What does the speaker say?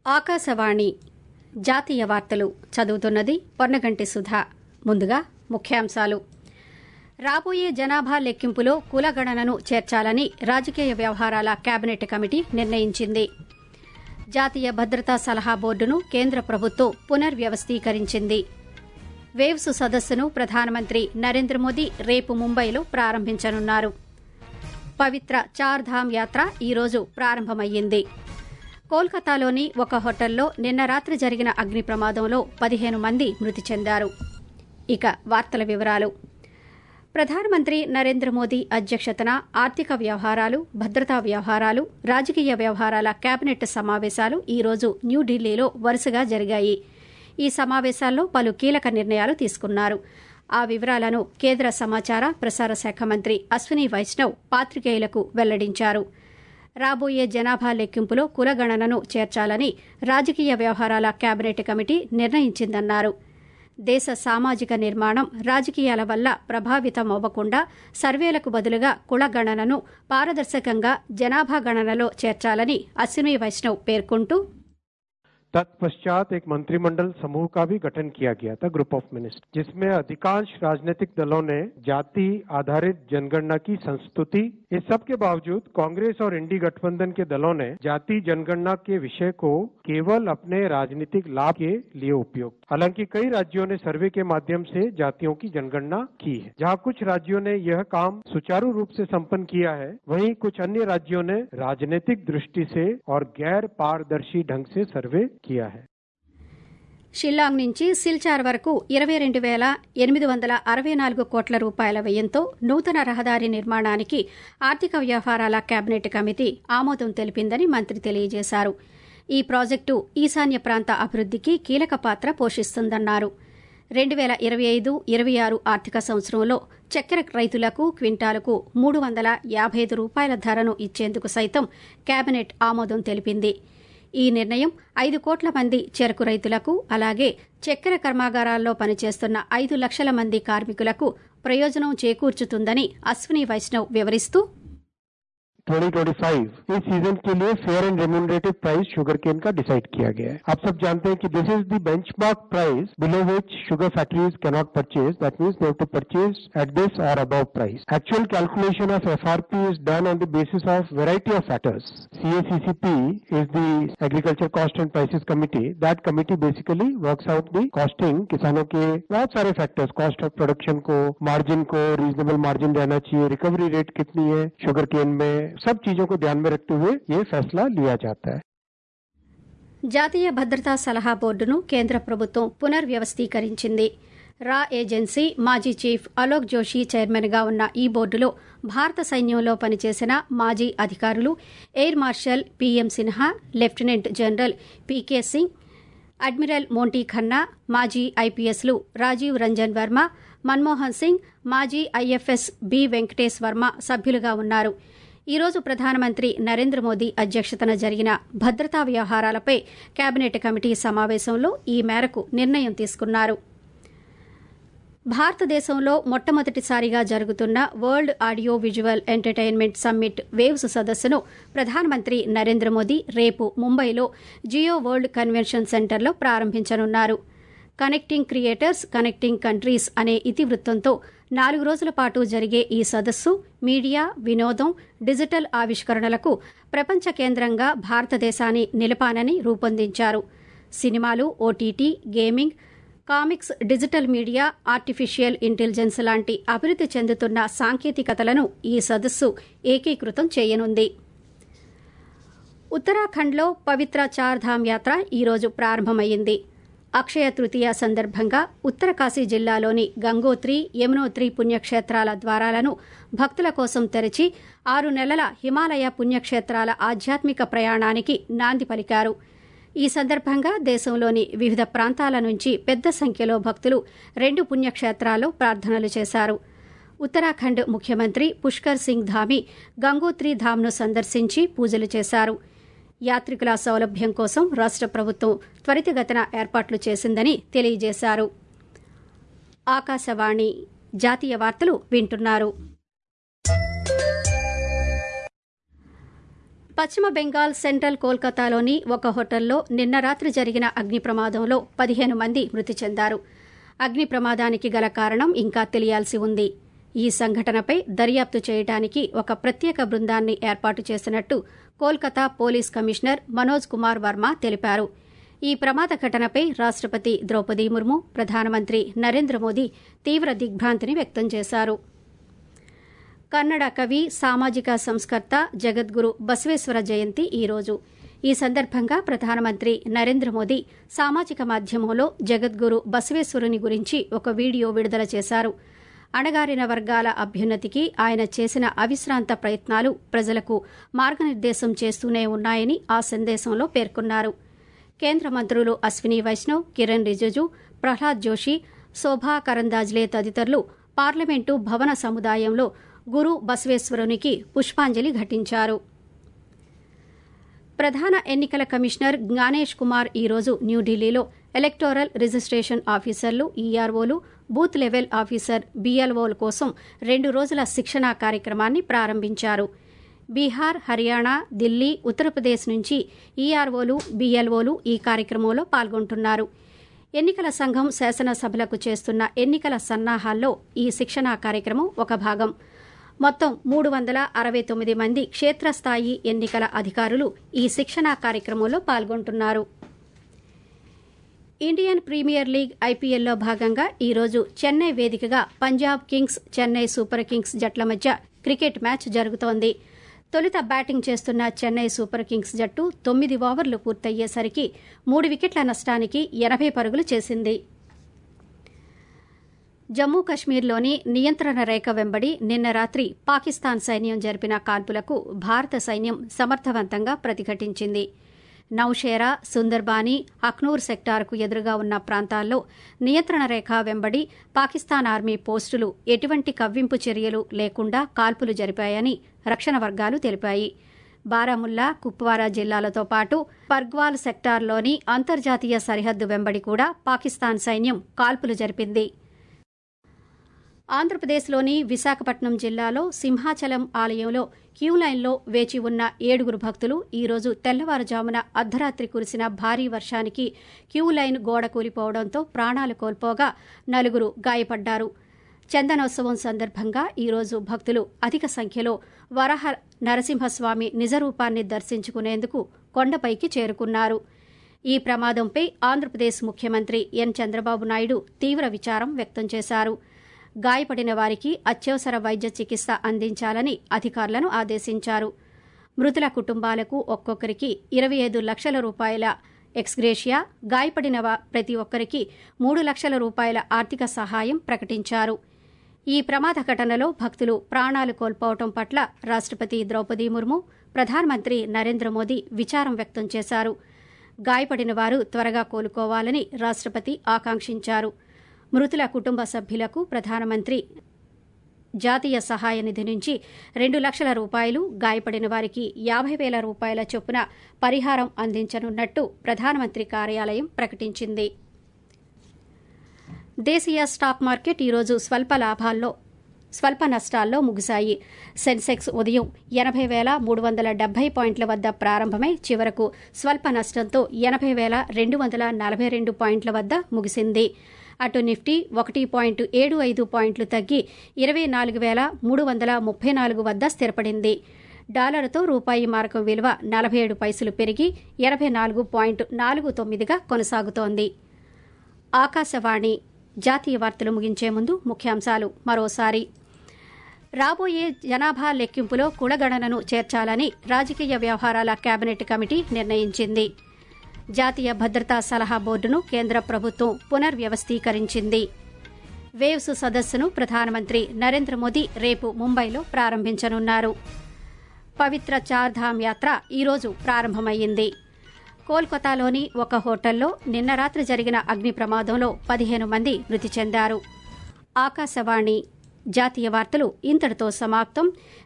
ఆకాశవాణి జాతీయ వార్తలు చదువుతున్నది పొన్నగంటి సుధా ముందుగా ముఖ్యాంశాలు రాబోయే జనాభా లెక్కింపులో కులగణనను చేర్చాలని రాజకీయ వ్యవహారాల కేబినెట్ కమిటీ నిర్ణయించింది జాతీయ భద్రతా సలహా బోర్డును కేంద్ర ప్రభుత్వం పునర్వ్యవస్థీకరించింది వేవ్స్ సదస్సును ప్రధానమంత్రి నరేంద్ర మోదీ రేపు ముంబైలో ప్రారంభించనున్నారు పవిత్ర చార్ధామ్ యాత్ర ఈరోజు ప్రారంభమయ్యింది కోల్కతాలోని ఒక హోటల్లో నిన్న రాత్రి జరిగిన అగ్ని ప్రమాదంలో పదిహేను మంది మృతి చెందారు ఇక వార్తల వివరాలు ప్రధానమంత్రి నరేంద్ర మోదీ అధ్యక్షతన ఆర్థిక వ్యవహారాలు భద్రతా వ్యవహారాలు రాజకీయ వ్యవహారాల కేబినెట్ సమావేశాలు ఈరోజు న్యూఢిల్లీలో వరుసగా జరిగాయి ఈ సమావేశాల్లో పలు కీలక నిర్ణయాలు తీసుకున్నారు ఆ వివరాలను కేంద్ర సమాచార ప్రసార శాఖ మంత్రి అశ్విని వైష్ణవ్ పాత్రికేయులకు వెల్లడించారు రాబోయే జనాభా లెక్కింపులో కులగణనను చేర్చాలని రాజకీయ వ్యవహారాల కేబినెట్ కమిటీ నిర్ణయించిందన్నారు దేశ సామాజిక నిర్మాణం రాజకీయాల వల్ల ప్రభావితం అవ్వకుండా సర్వేలకు బదులుగా కులగణనను పారదర్శకంగా జనాభా గణనలో చేర్చాలని అశ్విని వైష్ణవ్ పేర్కొంటూ तत्पश्चात एक मंत्रिमंडल समूह का भी गठन किया गया था ग्रुप ऑफ मिनिस्टर जिसमें अधिकांश राजनीतिक दलों ने जाति आधारित जनगणना की संस्तुति इस सब के बावजूद कांग्रेस और इंडी गठबंधन के दलों ने जाति जनगणना के विषय को केवल अपने राजनीतिक लाभ के लिए उपयोग हालांकि कई राज्यों ने सर्वे के माध्यम से जातियों की जनगणना की है जहां कुछ राज्यों ने यह काम सुचारू रूप से संपन्न किया है वहीं कुछ अन्य राज्यों ने राजनीतिक दृष्टि से और गैर पारदर्शी ढंग से सर्वे किया है షిల్లాంగ్ నుంచి సిల్చార్ వరకు ఇరవై రెండు వేల ఎనిమిది వందల అరవై నాలుగు కోట్ల రూపాయల వ్యయంతో నూతన రహదారి నిర్మాణానికి ఆర్థిక వ్యవహారాల కేబినెట్ కమిటీ ఆమోదం తెలిపిందని మంత్రి తెలియజేశారు ఈ ప్రాజెక్టు ఈశాన్య ప్రాంత అభివృద్దికి కీలక పాత్ర పోషిస్తుందన్నారు రెండు వేల ఇరవై ఐదు ఇరవై ఆరు ఆర్థిక సంవత్సరంలో చక్కెర రైతులకు క్వింటాలకు మూడు వందల యాభై ఐదు రూపాయల ధరను ఇచ్చేందుకు సైతం కేబినెట్ ఆమోదం తెలిపింది ఈ నిర్ణయం ఐదు కోట్ల మంది చెరకు రైతులకు అలాగే చక్కెర కర్మాగారాల్లో పనిచేస్తున్న ఐదు లక్షల మంది కార్మికులకు ప్రయోజనం చేకూర్చుతుందని అశ్విని వైష్ణవ్ వివరిస్తూ 2025 इस सीजन के लिए fair and remunerative price sugar cane का डिसाइड किया गया है आप सब जानते हैं कि this is the benchmark price below which sugar factories cannot purchase that means they have to purchase at this और above price actual calculation of FRP is done on the basis of variety of factors CACP is the agriculture cost and prices committee that committee basically works out the costing किसानों के बहुत सारे factors cost of production को margin को reasonable margin रहना चाहिए recovery rate कितनी है शुगर केन में सब चीजों को ध्यान में रखते हुए ये फैसला लिया जाता है జాతీయ భద్రతా సలహా బోర్డును కేంద్ర ప్రభుత్వం పునర్వ్యవస్థీకరించింది రా ఏజెన్సీ మాజీ చీఫ్ అలోక్ జోషి చైర్మన్గా ఉన్న ఈ బోర్డులో భారత సైన్యంలో పనిచేసిన మాజీ అధికారులు air marshal PM Sinha lieutenant general PK Singh admiral Monty Khanna మాజీ ఐపీఎస్లు రాజీవ్ రంజన్ వర్మ మన్మోహన్ సింగ్ మాజీ ఐఎఫ్ఎస్ బి వెంకటేశ్ వర్మ సభ్యులుగా ఉన్నారు ఈ రోజు ప్రధానమంత్రి నరేంద్ర మోదీ అధ్యక్షతన జరిగిన భద్రతా వ్యవహారాలపై కేబినెట్ కమిటీ సమావేశంలో ఈ మేరకు నిర్ణయం తీసుకున్నారు భారతదేశంలో మొట్టమొదటిసారిగా జరుగుతున్న world audio visual entertainment summit waves సదస్సును ప్రధానమంత్రి నరేంద్ర మోదీ రేపు ముంబైలో జియో వరల్డ్ కన్వెన్షన్ సెంటర్లో ప్రారంభించనున్నారు కనెక్టింగ్ క్రియేటర్స్ కనెక్టింగ్ కంట్రీస్ అనే ఇతివృత్తంతో నాలుగు రోజుల పాటు జరిగే ఈ సదస్సు మీడియా వినోదం డిజిటల్ ఆవిష్కరణలకు ప్రపంచ కేంద్రంగా భారతదేశాన్ని నిలపానని రూపొందించారు సినిమాలు OTT gaming comics digital media artificial intelligence లాంటి అభివృద్ది చెందుతున్న సాంకేతికతలను ఈ సదస్సు ఏకీకృతం చేయనుంది ఉత్తరాఖండ్లో పవిత్ర చార్ధామ్ యాత్ర ఈరోజు ప్రారంభమైంది అక్షయ తృతీయ సందర్భంగా ఉత్తరకాశీ జిల్లాలోని గంగోత్రి యమునోత్రి పుణ్యక్షేత్రాల ద్వారాలను భక్తుల కోసం తెరిచి ఆరు నెలల హిమాలయ పుణ్యక్షేత్రాల ఆధ్యాత్మిక ప్రయాణానికి నాంది పలికారు ఈ సందర్భంగా దేశంలోని వివిధ ప్రాంతాల నుంచి పెద్ద సంఖ్యలో భక్తులు రెండు పుణ్యక్షేత్రాల్లో ప్రార్థనలు చేశారు ఉత్తరాఖండ్ ముఖ్యమంత్రి పుష్కర్ సింగ్ ధామి గంగోత్రి ధామ్ను సందర్శించి పూజలు చేశారు యాత్రికుల సౌలభ్యం కోసం రాష్ట ప్రభుత్వం త్వరితగతిన ఏర్పాట్లు చేసిందని తెలియజేశారు ఆకాశవాణి జాతీయ వార్తలు వింటున్నారు పశ్చిమ బెంగాల్ సెంట్రల్ కోల్కతాలోని ఒక హోటల్లో నిన్న రాత్రి జరిగిన అగ్ని ప్రమాదంలో పదిహేను మంది మృతి చెందారు అగ్ని ప్రమాదానికి గల కారణం ఇంకా తెలియాల్సి ఉంది ఈ సంఘటనపై దర్యాప్తు చేయడానికి ఒక ప్రత్యేక బృందాన్ని ఏర్పాటు చేసినట్టు కోల్కతా పోలీస్ కమిషనర్ మనోజ్ కుమార్ వర్మ తెలిపారు ఈ ప్రమాద ఘటనపై రాష్టపతి ద్రౌపది ముర్ము ప్రధానమంత్రి నరేంద్ర మోదీ తీవ్ర దిగ్భ్రాంతిని వ్యక్తం చేశారు కన్నడ కవి సామాజిక సంస్కర్త జగద్గురు బసవేశ్వర జయంతి ఈరోజు ఈ సందర్భంగా ప్రధానమంత్రి నరేంద్ర మోదీ సామాజిక మాధ్యమంలో జగద్గురు బసవేశ్వరుని గురించి ఒక వీడియో విడుదల చేశారు అణగారిన వర్గాల అభ్యున్నతికి ఆయన చేసిన అవిశ్రాంత ప్రయత్నాలు ప్రజలకు మార్గనిర్దేశం చేస్తూనే ఉన్నాయని ఆ సందేశంలో పేర్కొన్నారు కేంద్ర మంత్రులు అశ్విని వైష్ణవ్ కిరణ్ రిజిజు ప్రహ్లాద్ జోషి శోభా కరందాజ్లే తదితరులు పార్లమెంటు భవన సముదాయంలో గురు బసవేశ్వరునికి పుష్పాంజలి ఘటించారు ప్రధాన ఎన్నికల కమిషనర్ జ్ఞానేష్ కుమార్ ఈరోజు న్యూఢిల్లీలో ఎలక్టోరల్ రిజిస్ట్రేషన్ ఆఫీసర్లు ఈఆర్ఓలు బూత్ లెవెల్ ఆఫీసర్ బీఎల్ఓల కోసం రెండు రోజుల శిక్షణా కార్యక్రమాన్ని ప్రారంభించారు బీహార్ హర్యానా ఢిల్లీ ఉత్తరప్రదేశ్ నుంచి ఈఆర్ఓలు బీఎల్ఓలు ఈ కార్యక్రమంలో పాల్గొంటున్నారు ఎన్నికల సంఘం శాసనసభలకు చేస్తున్న ఎన్నికల సన్నాహాల్లో ఈ శిక్షణా కార్యక్రమం ఒక భాగం మొత్తం మూడు వందల అరవై తొమ్మిది మంది క్షేత్రస్థాయి ఎన్నికల అధికారులు ఈ శిక్షణా కార్యక్రమంలో పాల్గొంటున్నారు ఇండియన్ ప్రీమియర్ లీగ్ ఐపీఎల్లో భాగంగా ఈరోజు చెన్నై వేదికగా Punjab kings Chennai super kings జట్ల మధ్య క్రికెట్ మ్యాచ్ జరుగుతోంది తొలుత బ్యాటింగ్ చేస్తున్న చెన్నై సూపర్ కింగ్స్ జట్టు తొమ్మిది ఓవర్లు పూర్తయ్యేసరికి మూడు వికెట్ల నష్టానికి ఎనభై పరుగులు చేసింది జమ్మూ కశ్మీర్లోని నియంత్రణ రేఖ వెంబడి నిన్న రాత్రి పాకిస్తాన్ సైన్యం జరిపిన కాల్పులకు భారత సైన్యం సమర్థవంతంగా ప్రతిఘటించింది నౌషేరా సుందర్బానీ అఖ్నూర్ సెక్టార్కు ఎదురుగా ఉన్న ప్రాంతాల్లో నియంత్రణ రేఖ వెంబడి పాకిస్తాన్ ఆర్మీ పోస్టులు ఎటువంటి కవ్వింపు చర్యలు లేకుండా కాల్పులు జరిపాయని రక్షణ వర్గాలు తెలిపాయి బారాముల్లా కుప్వారా జిల్లాలతో పాటు పర్గ్వాల్ సెక్టార్లోని అంతర్జాతీయ సరిహద్దు వెంబడి కూడా పాకిస్తాన్ సైన్యం కాల్పులు జరిపింది ఆంధ్రప్రదేశ్లోని విశాఖపట్నం జిల్లాలో సింహాచలం ఆలయంలో క్యూ లైన్లో వేచి ఉన్న ఏడుగురు భక్తులు ఈరోజు తెల్లవారుజామున అర్ధరాత్రి కురిసిన భారీ వర్షానికి క్యూ లైన్ గోడ కూలిపోవడంతో ప్రాణాలు కోల్పోగా నలుగురు గాయపడ్డారు చందనోత్సవం సందర్భంగా ఈరోజు భక్తులు అధిక సంఖ్యలో వరహ నరసింహస్వామి నిజరూపాన్ని దర్శించుకునేందుకు కొండపైకి చేరుకున్నారు ఈ ప్రమాదంపై ఆంధ్రప్రదేశ్ ముఖ్యమంత్రి ఎన్ చంద్రబాబు నాయుడు తీవ్ర విచారం వ్యక్తం చేశారు గాయపడిన వారికి అత్యవసర వైద్య చికిత్స అందించాలని అధికారులను ఆదేశించారు మృతుల కుటుంబాలకు ఒక్కొక్కరికి ఇరవై ఐదు లక్షల రూపాయల ఎక్స్గ్రేషియా గాయపడిన ప్రతి ఒక్కరికి మూడు లక్షల రూపాయల ఆర్థిక సహాయం ప్రకటించారు ఈ ప్రమాద ఘటనలో భక్తులు ప్రాణాలు కోల్పోవడం పట్ల రాష్టపతి ద్రౌపది ముర్ము ప్రధానమంత్రి నరేంద్ర మోదీ విచారం వ్యక్తం చేశారు గాయపడిన వారు త్వరగా కోలుకోవాలని రాష్టపతి ఆకాంక్షించారు మృతుల కుటుంబ సభ్యులకు ప్రధానమంత్రి జాతీయ సహాయ నిధి నుంచి రెండు లక్షల రూపాయలు గాయపడిన వారికి యాభై వేల రూపాయల చొప్పున పరిహారం అందించనున్నట్టు ప్రధానమంత్రి కార్యాలయం ప్రకటించింది దేశీయ స్టాక్ మార్కెట్ ఈరోజు స్వల్ప లాభాల్లో స్వల్ప నష్టాల్లో ముగిశాయి సెన్సెక్స్ ఉదయం ఎనభై వేల మూడు వందల డెబ్బై పాయింట్ల వద్ద ప్రారంభమై చివరకు స్వల్ప నష్టంతో ఎనభై వేల రెండు వందల నలభై రెండు పాయింట్ల వద్ద ముగిసింది అటు నిఫ్టీ ఒకటి పాయింట్ ఏడు ఐదు పాయింట్లు తగ్గి ఇరవై నాలుగు వేల మూడు వందల ముప్పై నాలుగు వద్ద స్థిరపడింది డాలర్తో రూపాయి మారకం విలువ నలభై ఏడు పైసలు పెరిగి ఎనభై నాలుగు పాయింట్ నాలుగు తొమ్మిదిగా కొనసాగుతోంది ఆకాశవాణి జాతీయ వార్తలు ముగించే ముందు ముఖ్యాంశాలు మరోసారి రాబోయే జనాభా లెక్కింపులో కులగణనను చేర్చాలని రాజకీయ వ్యవహారాల కేబినెట్ కమిటీ నిర్ణయించింది జాతీయ భద్రతా సలహా బోర్డును కేంద్ర ప్రభుత్వం పునర్వ్యవస్థీకరించింది వేవ్స్ సదస్సును ప్రధానమంత్రి నరేంద్ర మోదీ రేపు ముంబైలో ప్రారంభించనున్నారు పవిత్ర చార్ధామ్ యాత్ర ఈరోజు ప్రారంభమయ్యింది కోల్కతాలోని ఒక హోటల్లో నిన్న రాత్రి జరిగిన అగ్ని ప్రమాదంలో పదిహేను మంది మృతి చెందారు ఆకాశవాణి జాతీయ వార్తలు ఇంతటితో సమాప్తం